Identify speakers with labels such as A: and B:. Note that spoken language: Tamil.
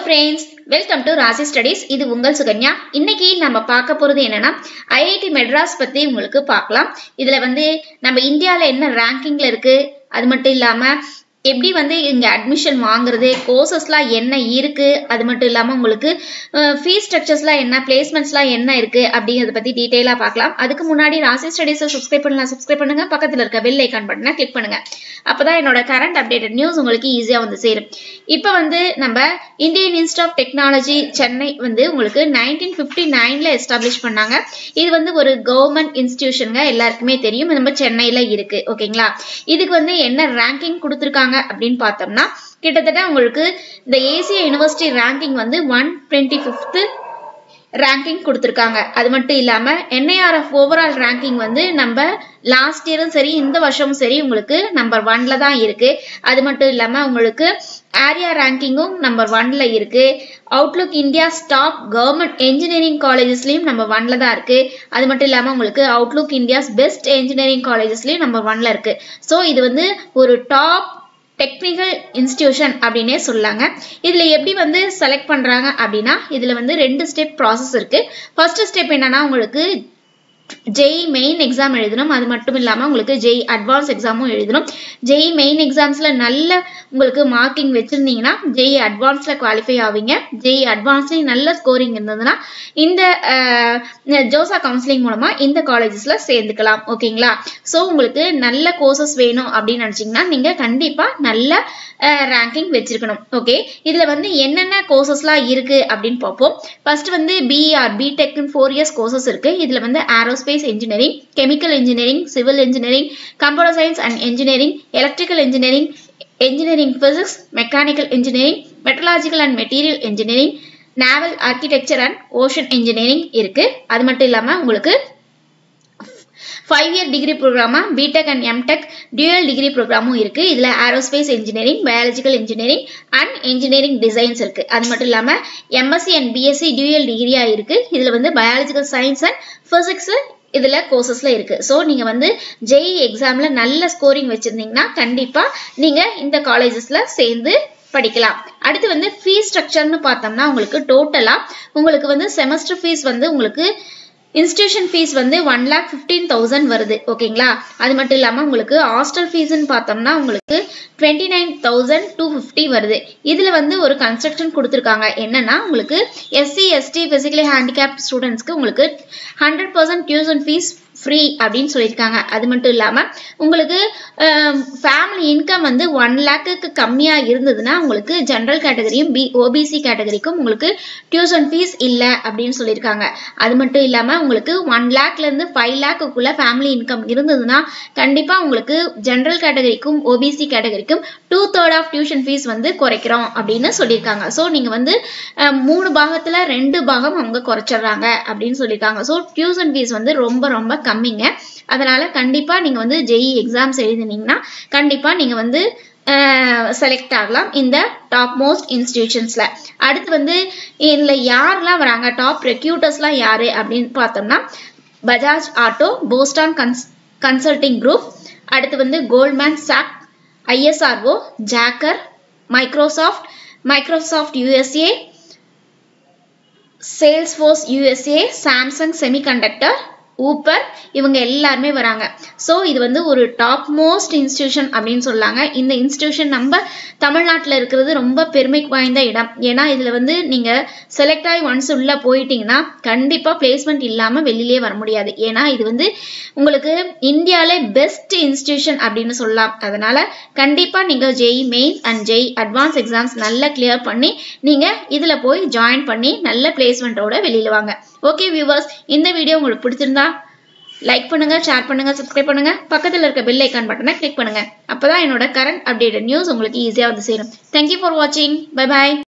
A: friends welcome to Rasi studies இது உங்கள் சுகன்யா இன்னைக்கு நம்ம பார்க்க போறது என்னன்னா ஐஐடி மெட்ராஸ் பத்தி உங்களுக்கு பார்க்கலாம் இதுல வந்து நம்ம இந்தியால என்ன ரேங்கிங்ல இருக்கு அது மட்டும் இல்லாம எப்படி வந்து இங்க அட்மிஷன் வாங்குறது கோர்சஸ்லாம் என்ன இருக்கு அது மட்டும் இல்லாம உங்களுக்கு ஃபீஸ் ஸ்ட்ரக்சர்ஸ்லாம் என்ன பிளேஸ்மெண்ட்ஸ்லாம் என்ன இருக்கு அப்படிங்கறத பத்தி டீடைலா பார்க்கலாம் அதுக்கு முன்னாடி ராசி ஸ்டடீஸை சப்ஸ்கிரைப் பண்ணலாம் சப்ஸ்கிரைப் பண்ணுங்க பக்கத்துல இருக்க பெல் ஐக்கான் பட்டனை கிளிக் பண்ணுங்க அப்பதான் என்னோட கரண்ட் அப்டேட்டட் நியூஸ் உங்களுக்கு ஈஸியா வந்து சேரும் இப்போ வந்து நம்ம Indian institute of technology Chennai வந்து உங்களுக்கு நைன்டீன் ஃபிஃப்டி நைன்ல எஸ்டாப்ளிஷ் பண்ணாங்க இது வந்து ஒரு கவர்மெண்ட் இன்ஸ்டிடியூஷனுங்க எல்லாருக்குமே தெரியும் நம்ம சென்னையில இருக்கு ஓகேங்களா இதுக்கு வந்து என்ன ரேங்கிங் கொடுத்துருக்காங்க அப்படின்னு பார்த்தோம்னா கிட்டத்தட்ட உங்களுக்கு இந்த ஏசியா யூனிவர்சிட்டி ரேங்கிங் வந்து ஒன் டுவெண்ட்டி ஃபிஃப்த்து ரேங்கிங் கொடுத்துருக்காங்க அது மட்டும் இல்லாம என்ஐஆர்எஃப் ஓவரால் ரேங்கிங் வந்து நம்ம லாஸ்ட் இயரும் சரி இந்த வருஷமும் சரி உங்களுக்கு நம்பர் ஒன்ல தான் இருக்கு அது மட்டும் இல்லாம உங்களுக்கு ஏரியா ரேங்கிங்கும் நம்பர் ஒன்ல இருக்கு அவுட்லுக் இந்தியா ஸ்டாப் கவர்மெண்ட் என்ஜினியரிங் காலேஜஸ்லயும் நம்பர் ஒன்ல தான் இருக்கு அது மட்டும் இல்லாம உங்களுக்கு அவுட்லுக் இந்தியாஸ் பெஸ்ட் என்ஜினியரிங் காலேஜஸ்லயும் நம்பர் ஒன்ல இருக்கு ஸோ இது வந்து ஒரு டாப் டெக்னிக்கல் இன்ஸ்டிடியூஷன் அப்படின்னே சொல்லாங்க இதுல எப்படி வந்து செலக்ட் பண்றாங்க அப்படின்னா இதுல வந்து ரெண்டு ஸ்டெப் ப்ராசஸ் இருக்கு ஃபர்ஸ்ட் ஸ்டெப் என்னன்னா உங்களுக்கு ஜெய் மெயின் எக்ஸாம் எழுதணும் அது மட்டும் இல்லாமல் உங்களுக்கு ஜெய் அட்வான்ஸ் எக்ஸாமும் எழுதணும் ஜெய் மெயின் எக்ஸாம்ஸில் நல்ல உங்களுக்கு மார்க்கிங் வச்சுருந்தீங்கன்னா ஜெய் அட்வான்ஸில் குவாலிஃபை ஆவீங்க ஜெய் அட்வான்ஸ்லேயும் நல்ல ஸ்கோரிங் இருந்ததுன்னா இந்த ஜோசா கவுன்சிலிங் மூலமாக இந்த காலேஜஸில் சேர்ந்துக்கலாம் ஓகேங்களா ஸோ உங்களுக்கு நல்ல கோர்சஸ் வேணும் அப்படின்னு நினச்சிங்கன்னா நீங்கள் கண்டிப்பாக நல்ல ரேங்கிங் வச்சிருக்கணும் ஓகே இதில் வந்து என்னென்ன கோர்சஸ்லாம் இருக்குது அப்படின்னு பார்ப்போம் ஃபர்ஸ்ட் வந்து பிஆர் பிடெக்னு ஃபோர் இயர்ஸ் கோர்சஸ் இருக்குது இதில் வந்து aerospace engineering chemical engineering civil engineering computer science and engineering electrical engineering engineering physics mechanical engineering meteorological and material engineering naval architecture and ocean engineering இருக்கு அது மட்டும் இல்லாம உங்களுக்கு ஃபைவ் இயர் டிகிரி ப்ரோக்ராமா BTech and MTech dual degree ப்ரோக்ராமும் இருக்கு இதுல aerospace engineering biological engineering and engineering designs இருக்கு அது மட்டும் இல்லாம எம்எஸ்சி அண்ட் பிஎஸ்சி டியூயல் டிகிரியா இருக்கு இதுல வந்து பயாலஜிக்கல் சயின்ஸ் அண்ட் பிசிக்ஸ் இதுல கோர்சஸ்ல இருக்கு ஸோ நீங்க வந்து ஜெய் எக்ஸாம்ல நல்ல ஸ்கோரிங் வச்சிருந்தீங்கன்னா கண்டிப்பா நீங்க இந்த காலேஜஸ்ல சேர்ந்து படிக்கலாம் அடுத்து வந்து ஃபீஸ் ஸ்ட்ரக்சர்னு பார்த்தோம்னா உங்களுக்கு டோட்டலா உங்களுக்கு வந்து செமஸ்டர் ஃபீஸ் வந்து உங்களுக்கு இன்ஸ்டியூஷன் ஃபீஸ் வந்து ஒன் லேக் ஃபிஃப்டீன் தௌசண்ட் வருது ஓகேங்களா அது மட்டும் இல்லாமல் உங்களுக்கு ஹாஸ்டல் ஃபீஸ்ன்னு பார்த்தோம்னா உங்களுக்கு twenty nine thousand two fifty வருது இதில் வந்து ஒரு கன்ஸ்ட்ரக்ஷன் கொடுத்துருக்காங்க என்னன்னா உங்களுக்கு எஸ்சி எஸ்டி ஃபிசிக்கலி ஹேண்டிகேப்ட் ஸ்டூடெண்ட்ஸ்க்கு உங்களுக்கு hundred percent tuition fees free அப்படின்னு சொல்லியிருக்காங்க அது மட்டும் இல்லாமல் உங்களுக்கு ஃபேமிலி இன்கம் வந்து ஒன் லேக்குக்கு கம்மியாக இருந்ததுன்னா உங்களுக்கு ஜென்ரல் கேட்டகரியும் பி ஓபிசி கேட்டகரிக்கும் உங்களுக்கு டியூஷன் ஃபீஸ் இல்லை அப்படின்னு சொல்லியிருக்காங்க அது மட்டும் இல்லாமல் உங்களுக்கு ஒன் லேக்லேருந்து ஃபைவ் லேக்குக்குள்ள ஃபேமிலி இன்கம் இருந்ததுன்னா கண்டிப்பாக உங்களுக்கு ஜென்ரல் கேட்டகரிக்கும் ஓபிசி கேட்டகரிக்கும் two third of tuition fees வந்து குறைக்கிறோம் அப்படின்னு சொல்லியிருக்காங்க ஸோ நீங்கள் வந்து மூணு பாகத்தில் ரெண்டு பாகம் அவங்க குறைச்சிடுறாங்க அப்படின்னு சொல்லியிருக்காங்க ஸோ டியூஷன் ஃபீஸ் வந்து ரொம்ப ரொம்ப கம்மிங்க அதனால கண்டிப்பாக நீங்கள் வந்து ஜெஇ எக்ஸாம்ஸ் எழுதினீங்கன்னா கண்டிப்பாக நீங்கள் வந்து செலக்ட் ஆகலாம் இந்த டாப் மோஸ்ட் இன்ஸ்டிடியூஷன்ஸில் அடுத்து வந்து இதில் யாரெல்லாம் வராங்க டாப் ரெக்யூட்டர்ஸ்லாம் யார் அப்படின்னு பார்த்தோம்னா Bajaj auto Boston cons consulting group அடுத்து வந்து கோல்ட்மேன் சாக் ஐஎஸ்ஆர்ஓ ஜாக்கர் Microsoft Microsoft USA Salesforce USA Samsung semiconductor Uber இவங்க எல்லாருமே வராங்க ஸோ இது வந்து ஒரு டாப் மோஸ்ட் இன்ஸ்டியூஷன் அப்படின்னு சொல்லாங்க இந்த இன்ஸ்டியூஷன் நம்ம தமிழ்நாட்டில் இருக்கிறது ரொம்ப பெருமை வாய்ந்த இடம் ஏன்னா இதில் வந்து நீங்கள் செலக்ட் ஆகி ஒன்ஸ் உள்ளே போயிட்டீங்கன்னா கண்டிப்பாக பிளேஸ்மெண்ட் இல்லாமல் வெளியிலே வர முடியாது ஏன்னா இது வந்து உங்களுக்கு இந்தியாவிலே பெஸ்ட் இன்ஸ்டியூஷன் அப்படின்னு சொல்லலாம் அதனால கண்டிப்பாக நீங்கள் JEE main and JEE advanced exams நல்லா கிளியர் பண்ணி நீங்கள் இதில் போய் ஜாயின் பண்ணி நல்ல பிளேஸ்மெண்ட்டோட வெளியில் வாங்க ஓகே வியூவர்ஸ் இந்த வீடியோ உங்களுக்கு பிடிச்சிருந்தா லைக் பண்ணுங்க ஷேர் பண்ணுங்க சப்ஸ்கிரைப் பண்ணுங்க பக்கத்தில் இருக்க பெல் ஐக்கான் பட்டனை கிளிக் பண்ணுங்க அப்பதான் என்னோட கரண்ட் அப்டேட்டட் நியூஸ் உங்களுக்கு ஈஸியாக வந்து சேரும் தேங்க்யூ ஃபார் வாட்சிங் பை பாய்